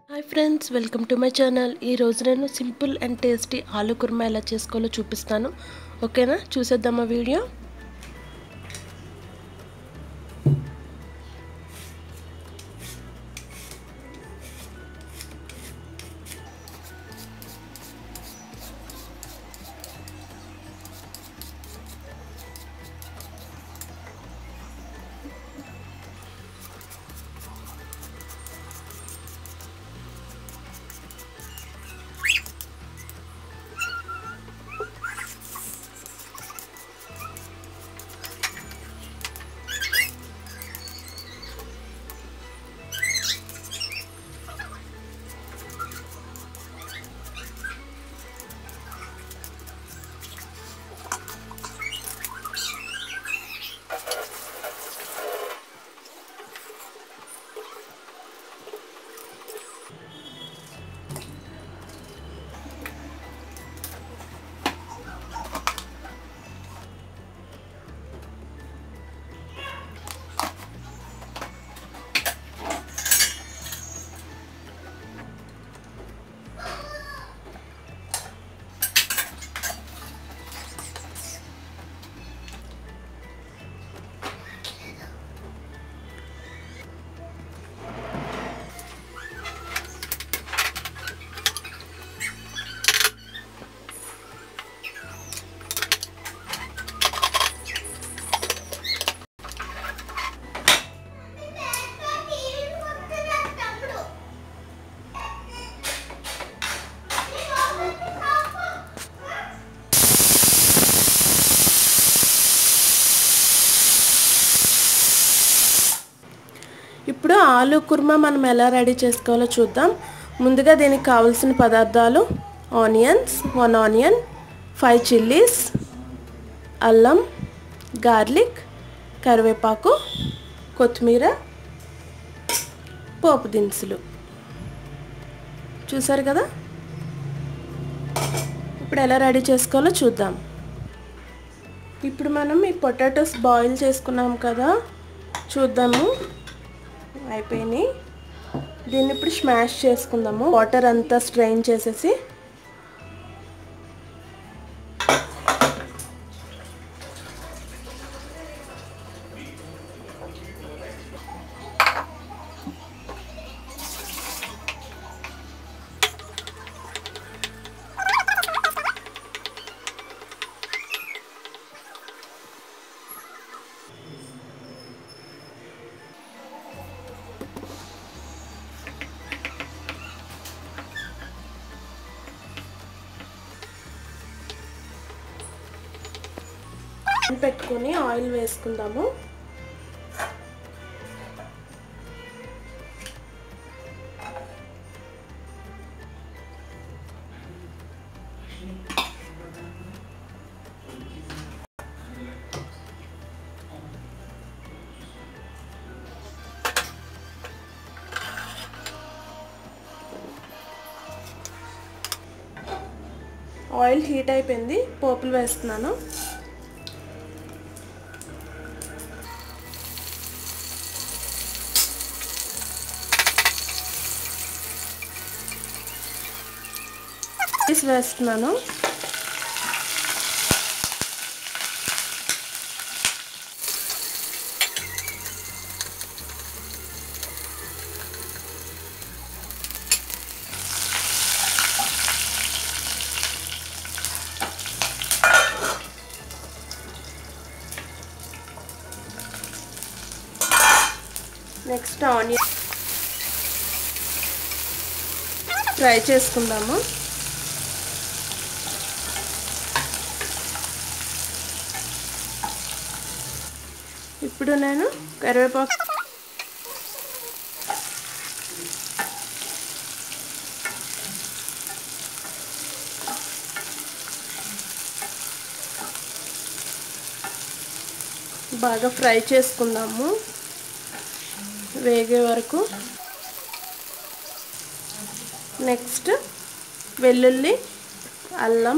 hi friends welcome to my channel ఈరోజు నేను simple and tasty ఆలు కుర్మా ఎలా చేసుకోవాలో చూపిస్తాను ఓకేనా చూసేద్దామా వీడియో ఇప్పుడు ఆలు కుర్మా మనం ఎలా రెడీ చేసుకోవాలో చూద్దాం ముందుగా దీనికి కావాల్సిన పదార్థాలు onions one onion five chillies అల్లం గార్లిక్ కరివేపాకు కొత్తిమీర పోపు దినుసులు చూసారు కదా ఇప్పుడు ఎలా రెడీ చేసుకోవాలో చూద్దాం ఇప్పుడు మనం ఈ పొటాటోస్ బాయిల్ చేసుకున్నాం కదా చూద్దాము అయిపోయినాయి దీన్ని ఇప్పుడు స్మాష్ చేసుకుందాము వాటర్ అంతా స్ట్రెయిన్ చేసేసి పెట్టుకొని ఆయిల్ వేసుకుందాము ఆయిల్ హీట్ అయిపోయింది పోపులు వేస్తున్నాను వేస్తున్నాను నెక్స్ట్ ఆనియన్ ఫ్రై చేసుకుందాము ఇప్పుడు నేను కరివేపాకు బాగా ఫ్రై చేసుకుందాము వేగే వరకు నెక్స్ట్ వెల్లుల్లి అల్లం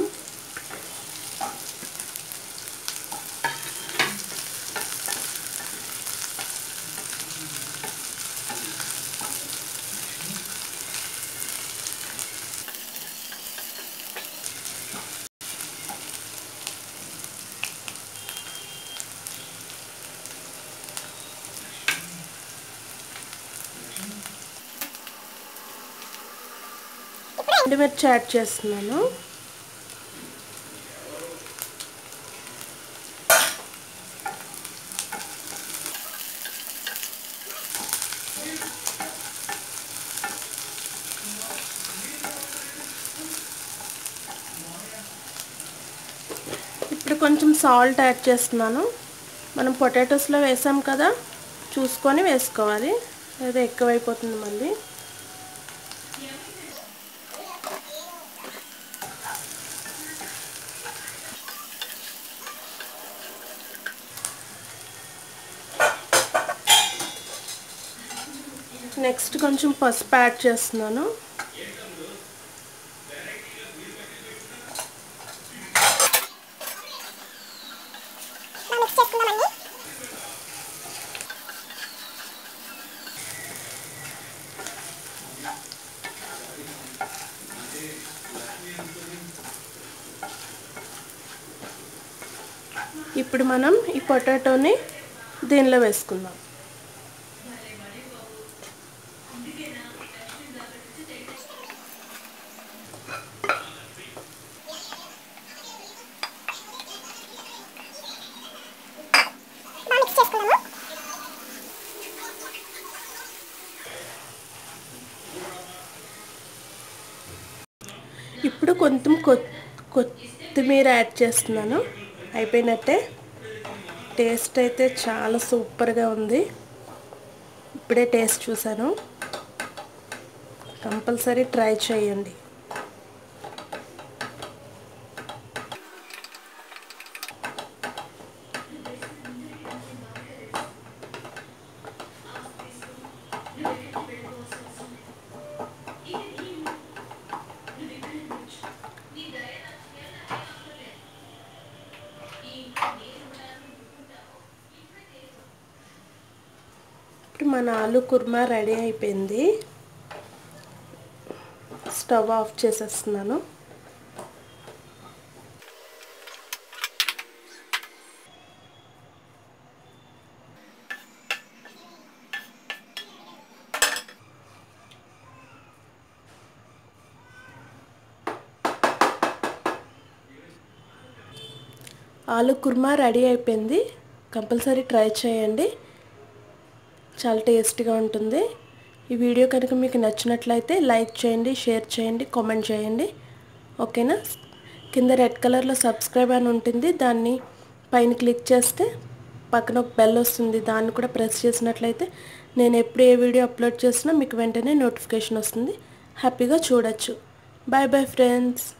ఎండుమిర్చి యాడ్ చేస్తున్నాను ఇప్పుడు కొంచెం సాల్ట్ యాడ్ చేస్తున్నాను మనం పొటాటోస్లో వేసాం కదా చూసుకొని వేసుకోవాలి లేదా ఎక్కువైపోతుంది మళ్ళీ నెక్స్ట్ కొంచెం పసుపు యాడ్ చేస్తున్నాను ఇప్పుడు మనం ఈ పొటాటోని దీనిలో వేసుకుందాం ఇప్పుడు కొంచెం కొత్తిమీర యాడ్ చేస్తున్నాను అయిపోయినట్టే టేస్ట్ అయితే చాలా సూపర్గా ఉంది ఇప్పుడే టేస్ట్ చూసాను కంపల్సరీ ట్రై చేయండి ఇప్పుడు మన ఆలు కుర్మా రెడీ అయిపోయింది స్టవ్ ఆఫ్ చేసేస్తున్నాను ఆలు కుర్మా రెడీ అయిపోయింది కంపల్సరీ ట్రై చేయండి చాలా టేస్టీగా ఉంటుంది ఈ వీడియో కనుక మీకు నచ్చినట్లయితే లైక్ చేయండి షేర్ చేయండి కామెంట్ చేయండి ఓకేనా కింద రెడ్ కలర్లో సబ్స్క్రైబ్ అని ఉంటుంది దాన్ని పైన క్లిక్ చేస్తే పక్కన ఒక బెల్ వస్తుంది దాన్ని కూడా ప్రెస్ చేసినట్లయితే నేను ఎప్పుడు ఏ వీడియో అప్లోడ్ చేసినా మీకు వెంటనే నోటిఫికేషన్ వస్తుంది హ్యాపీగా చూడొచ్చు బాయ్ బాయ్ ఫ్రెండ్స్